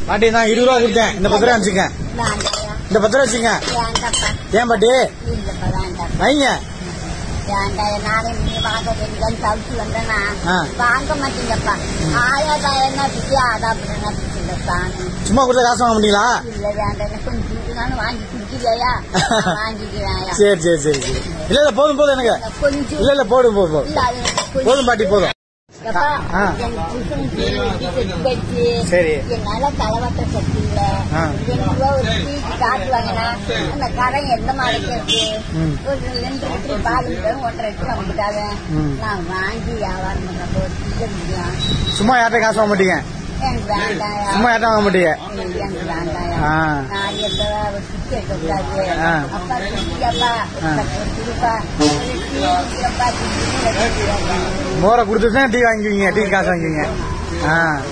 பாட்டி நான் இருபது ரூபா கொடுத்தேன் இந்த பத்து ரூபா வச்சுங்க வேண்டாயா இந்த பத்து ரூபா வச்சுங்க வேண்டாப்பா ஏன் பாட்டி இல்லப்பா வேண்டாம் வைங்க வேண்டாம் நானே நீ வாங்க வெளிதான் தவிச்சு வந்தேனா ஆ. வாங்க மாட்டீங்கப்பா ஆயாதா என்ன பிடிச்சி ஆதா அப்படின்னா பிடிச்சிருந்தப்பா சும்மா கொடுத்த காசு வாங்க முடியல இல்ல வேண்டாம் எனக்கு கொஞ்சம் குடிக்கலாம்னு வாங்கி குடிக்கலையா வாங்கிக்கிறேன் சரி சரி சரி சரி இல்ல இல்ல போதும் போதும் எனக்கு கொஞ்சம் இல்ல இல்ல போதும் போதும் போதும் இல்ல அது எனக்கு கொஞ்சம் போதும் பாட்டி போதும் எப்பா, ஆ. எங்க புருஷனுக்கு இப்படி செத்து போயிடுச்சு. சரி. என்னால தலைவட்ட சக்தி இல்ல. ஆ. ரெண்டு ரூபா ஒரு டீக்கு காசு வாங்கினா, அந்த கடன் எந்த மாதிரி இருக்கு? ம். ஒரு ரெண்டு லிட்டர் பால் வித்தாலும் ஒன்றரை லிட்டர் வாங்கிட்டாங்க. ம். நான் வாங்கி வியாபாரம் பண்றப்போ ஒரு டீ முடியும். சும்மா யார்கிட்ட காசு வாங்க மாட்டீங்க எனக்கு வேண்டாயா. சும்மா யார்கிட்ட வாங்க மாட்டீங்க எனக்கு வேண்டாயா. ஆ. நான் எந்த ஒரு டிக்கி எடுக்கக்கூடாது. ஆ. அப்பா குடிக்கப்பா, ஆ. ஒரு குடிப்பா, ஒரு டீ குடிக்கப்பா, டீ குடிக்கப்பா. மோரை கொடுத்துட்டு தான் டீ வாங்கிக்குவீங்க டீ காசு வாங்கிக்குவீங்க ஆ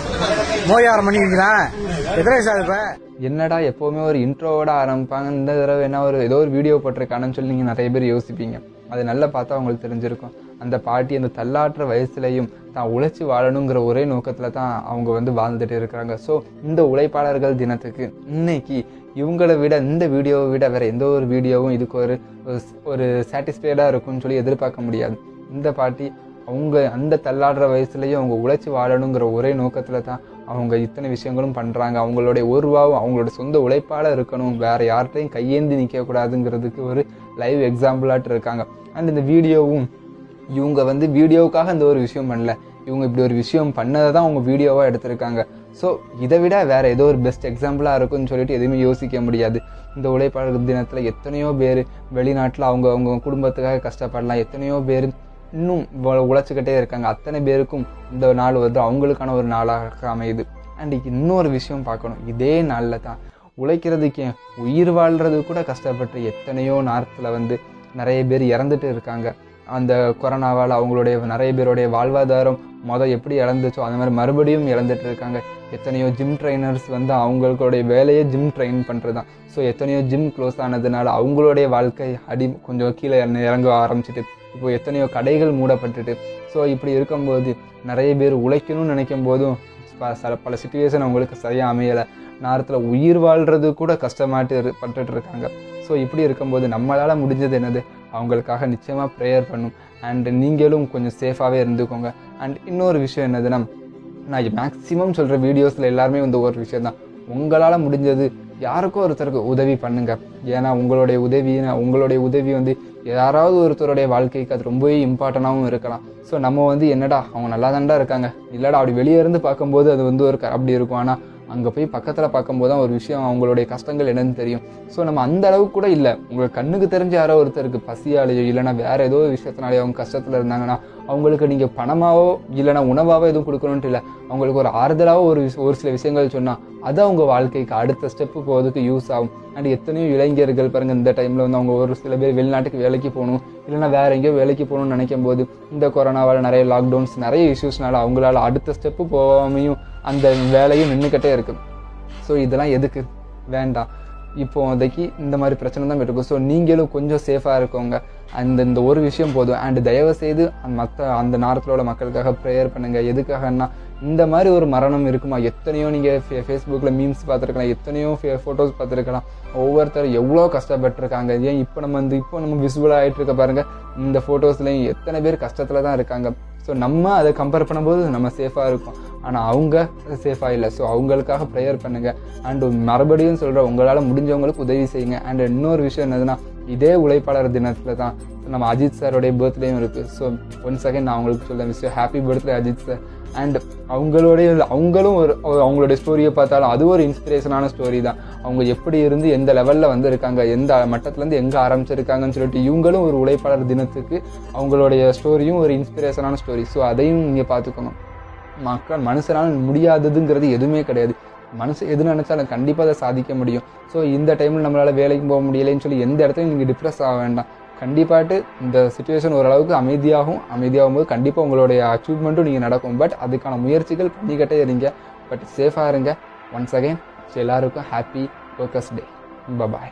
மோயாரம் பண்ணிக்குவீங்களா எத்தனை வயசு ஆகுது இப்ப என்னடா எப்போவுமே ஒரு இன்ட்ரோவோட ஆரம்பிப்பாங்க இந்த தடவை என்ன ஒரு ஏதோ ஒரு வீடியோ போட்டிருக்கானு சொல்லி நீங்கள் நிறைய பேர் யோசிப்பீங்க அது நல்லா பார்த்தா உங்களுக்கு தெரிஞ்சிருக்கும் அந்த பாட்டி அந்த தள்ளாற்ற வயசுலையும் தான் உழைச்சி வாழணுங்கிற ஒரே நோக்கத்தில் தான் அவங்க வந்து வாழ்ந்துட்டு இருக்கிறாங்க ஸோ இந்த உழைப்பாளர்கள் தினத்துக்கு இன்னைக்கு இவங்களை விட இந்த வீடியோவை விட வேற எந்த ஒரு வீடியோவும் இதுக்கு ஒரு ஒரு சாட்டிஸ்ஃபைடாக இருக்கும்னு சொல்லி எதிர்பார்க்க முடியாது இந்த பாட்டி அவங்க அந்த தள்ளாடுற வயசுலயும் அவங்க உழைச்சி வாழணுங்கிற ஒரே நோக்கத்துல தான் அவங்க இத்தனை விஷயங்களும் பண்றாங்க அவங்களுடைய ஒரு ரூபாவும் அவங்களோட சொந்த உழைப்பால இருக்கணும் வேற யார்கிட்டையும் கையேந்தி நிக்க கூடாதுங்கிறதுக்கு ஒரு லைவ் எக்ஸாம்பிளாட்டு இருக்காங்க அண்ட் இந்த வீடியோவும் இவங்க வந்து வீடியோவுக்காக இந்த ஒரு விஷயம் பண்ணல இவங்க இப்படி ஒரு விஷயம் பண்ணதை தான் அவங்க வீடியோவாக எடுத்திருக்காங்க ஸோ இதை விட வேற ஏதோ ஒரு பெஸ்ட் எக்ஸாம்பிளாக இருக்கும்னு சொல்லிட்டு எதுவுமே யோசிக்க முடியாது இந்த உழைப்பாளர் தினத்தில் எத்தனையோ பேர் வெளிநாட்டில் அவங்க அவங்க குடும்பத்துக்காக கஷ்டப்படலாம் எத்தனையோ பேர் இன்னும் உ- உழைச்சிக்கிட்டே இருக்காங்க அத்தனை பேருக்கும் இந்த நாள் வந்து அவங்களுக்கான ஒரு நாளாக அமையுது அண்ட் இன்னொரு விஷயம் பார்க்கணும் இதே நாளில் தான் உழைக்கிறதுக்கு ஏன் உயிர் வாழ்றது கூட கஷ்டப்பட்டு எத்தனையோ நேரத்தில் வந்து நிறைய பேர் இறந்துட்டு இருக்காங்க அந்த கொரோனாவால் அவங்களுடைய நிறைய பேருடைய வாழ்வாதாரம் மொதல் எப்படி இழந்துச்சோ அந்த மாதிரி மறுபடியும் இழந்துட்டு இருக்காங்க எத்தனையோ ஜிம் ட்ரைனர்ஸ் வந்து அவங்களுடைய வேலையே ஜிம் ட்ரெயின் பண்ணுறது தான் ஸோ எத்தனையோ ஜிம் க்ளோஸ் ஆனதுனால அவங்களுடைய வாழ்க்கை அடி கொஞ்சம் கீழே இறங்க- இறங்க ஆரம்பிச்சிட்டு இப்போ எத்தனையோ கடைகள் மூடப்பட்டுட்டு ஸோ இப்படி இருக்கும்போது நிறைய பேர் உழைக்கணும்னு நினைக்கும் போதும் ப- சில பல சுச்சுவேஷன் அவங்களுக்கு சரியாக அமையலை நேரத்தில் உயிர் வாழ்றது கூட கஷ்டமாட்டு இரு- பட்டுட்டு இருக்காங்க ஸோ இப்படி இருக்கும்போது நம்மளால் முடிஞ்சது என்னது அவங்களுக்காக நிச்சயமாக ப்ரேயர் பண்ணும் அண்ட் நீங்களும் கொஞ்சம் சேஃபாகவே இருந்துக்கோங்க அண்ட் இன்னொரு விஷயம் என்னதுன்னா நான் மேக்ஸிமம் சொல்கிற வீடியோஸில் எல்லாருமே வந்து ஒரு விஷயம் தான் உங்களால் முடிஞ்சது யாருக்கோ ஒருத்தருக்கு உதவி பண்ணுங்க ஏன்னா உங்களுடைய உதவி உங்களுடைய உதவி வந்து யாராவது ஒருத்தருடைய வாழ்க்கைக்கு அது ரொம்பவே இம்பார்ட்டண்டாகவும் இருக்கலாம் ஸோ நம்ம வந்து என்னடா அவங்க நல்லா தான்டா இருக்காங்க இல்லடா அப்படி வெளியே இருந்து பார்க்கும்போது அது வந்து ஒரு க- அப்படி இருக்கும் ஆனால் அங்கே போய் பக்கத்தில் பார்க்கும்போது தான் ஒரு விஷயம் அவங்களுடைய கஷ்டங்கள் என்னன்னு தெரியும் ஸோ நம்ம அந்த அளவுக்கு கூட இல்லை உங்களுக்கு கண்ணுக்கு தெரிஞ்ச யாரோ ஒருத்தருக்கு பசியாலேயோ இல்லைன்னா வேற ஏதோ ஒரு விஷயத்தினாலேயோ அவங்க கஷ்டத்தில் இருந்தாங்கன்னா அவங்களுக்கு நீங்கள் பணமாவோ இல்லைன்னா உணவாவோ எதுவும் கொடுக்கணுன்ட்டு இல்லை அவங்களுக்கு ஒரு ஆறுதலாவோ ஒரு விஷ- ஒரு சில விஷயங்கள் சொன்னால் அது அவங்க வாழ்க்கைக்கு அடுத்த ஸ்டெப்பு போகிறதுக்கு யூஸ் ஆகும் அண்ட் எத்தனையோ இளைஞர்கள் பாருங்க இந்த டைமில் வந்து அவங்க ஒரு சில பேர் வெளிநாட்டுக்கு வேலைக்கு போகணும் இல்லைன்னா வேற எங்கேயோ வேலைக்கு போகணும்னு நினைக்கும் போது இந்த கொரோனாவால் நிறைய லாக்டவுன்ஸ் நிறைய இஷ்யூஸ்னால அவங்களால அடுத்த ஸ்டெப்பு போகாமையும் அந்த வேலையும் நின்றுக்கிட்டே இருக்கு ஸோ இதெல்லாம் எதுக்கு வேண்டாம் இப்போதைக்கு இந்த மாதிரி பிரச்சனை தான் இருக்கும் ஸோ நீங்களும் கொஞ்சம் சேஃபாக இருக்கோங்க அந்த இந்த ஒரு விஷயம் போதும் அண்ட் தயவு செய்து மற்ற அந்த நேரத்தில் உள்ள மக்களுக்காக ப்ரேயர் பண்ணுங்க எதுக்காகன்னா இந்த மாதிரி ஒரு மரணம் இருக்குமா எத்தனையோ நீங்கள் ஃபே ஃபேஸ்புக்கில் மீம்ஸ் பார்த்துருக்கலாம் எத்தனையோ ஃபோட்டோஸ் பார்த்துருக்கலாம் ஒவ்வொருத்தரும் எவ்வளோ கஷ்டப்பட்டிருக்காங்க ஏன் இப்போ நம்ம வந்து இப்போ நம்ம விசுவல் ஆகிட்டு இருக்க பாருங்க இந்த ஃபோட்டோஸ்லையும் எத்தனை பேர் கஷ்டத்தில் தான் இருக்காங்க ஸோ நம்ம அதை கம்பேர் பண்ணும்போது நம்ம சேஃபாக இருக்கும் ஆனால் அவங்க சேஃபாக இல்லை ஸோ அவங்களுக்காக ப்ரேயர் பண்ணுங்க அண்ட் மறுபடியும் சொல்கிறேன் உங்களால் முடிஞ்சவங்களுக்கு உதவி செய்யுங்க அண்ட் இன்னொரு விஷயம் என்னதுன்னா இதே உழைப்பாளர் தினத்தில் தான் நம்ம அஜித் சாரோடைய பர்த்டேயும் இருக்குது ஸோ ஒன் செகண்ட் நான் அவங்களுக்கு சொல்ல விஷயம் happy birthday Ajith sir and அவங்களுடைய அவங்களும் ஒரு ஒரு அவங்களுடைய ஸ்டோரியை பார்த்தாலும் அது ஒரு இன்ஸ்பிரேஷனான ஸ்டோரி தான் அவங்க எப்படி இருந்து எந்த லெவலில் வந்து இருக்காங்க எந்த மட்டத்துலேருந்து எங்கே ஆரம்பிச்சிருக்காங்கன்னு சொல்லிட்டு இவங்களும் ஒரு உழைப்பாளர் தினத்துக்கு அவங்களுடைய ஸ்டோரியும் ஒரு இன்ஸ்பிரேஷனான ஸ்டோரி ஸோ அதையும் நீங்கள் பார்த்துக்கணும் மக்கள் மனுஷனால் முடியாததுங்கிறது எதுவுமே கிடையாது மனுஷன் எது நினைச்சாலும் கண்டிப்பாக அதை சாதிக்க முடியும் ஸோ இந்த டைமில் நம்மளால் வேலைக்கு போக முடியலைன்னு சொல்லி எந்த இடத்துலையும் நீங்கள் டிப்ரெஸ் ஆக வேண்டாம் கண்டிப்பாட்டு இந்த சுச்சுவேஷன் ஓரளவுக்கு அமைதியாகும் அமைதியாகும் போது கண்டிப்பாக உங்களுடைய அச்சீவ்மெண்ட்டும் நீங்கள் நடக்கும் பட் அதுக்கான முயற்சிகள் பண்ணிக்கிட்டே இருங்க பட் சேஃபாக இருங்க ஒன்ஸ் அகைன் எல்லாருக்கும் ஹாப்பி ஒர்க்கர்ஸ் டே பபாய்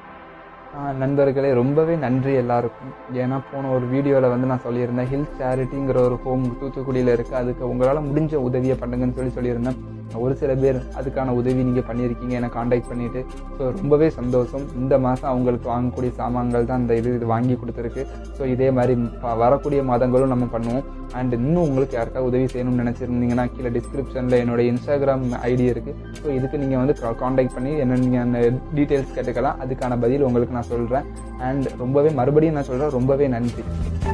நண்பர்களே ரொம்பவே நன்றி எல்லாருக்கும் ஏன்னா போன ஒரு வீடியோவில் வந்து நான் சொல்லியிருந்தேன் ஹில் சேரிட்டிங்கிற ஒரு ஹோம் தூத்துக்குடியில் இருக்குது அதுக்கு உங்களால் முடிஞ்ச உதவியை பண்ணுங்கன்னு சொல்லி சொல்லியிருந்தேன் ஒரு சில பேர் அதுக்கான உதவி நீங்கள் பண்ணியிருக்கீங்க என்னை காண்டாக்ட் பண்ணிட்டு ஸோ ரொம்பவே சந்தோஷம் இந்த மாதம் அவங்களுக்கு வாங்கக்கூடிய சாமான்கள் தான் இந்த இது இது வாங்கி கொடுத்துருக்கு ஸோ இதே மாதிரி ப- வரக்கூடிய மாதங்களும் நம்ம பண்ணுவோம் அண்ட் இன்னும் உங்களுக்கு யாருக்காவது உதவி செய்யணும்னு நினச்சிருந்தீங்கன்னா கீழே டிஸ்கிரிப்ஷனில் என்னோட இன்ஸ்டாகிராம் ஐடி இருக்குது ஸோ இதுக்கு நீங்கள் வந்து காண்டாக்ட் பண்ணி என்ன நீங்கள் டீட்டெயில்ஸ் கேட்டுக்கலாம் அதுக்கான பதில் உங்களுக்கு நான் சொல்கிறேன் அண்ட் ரொம்பவே மறுபடியும் நான் சொல்கிறேன் ரொம்பவே நன்றி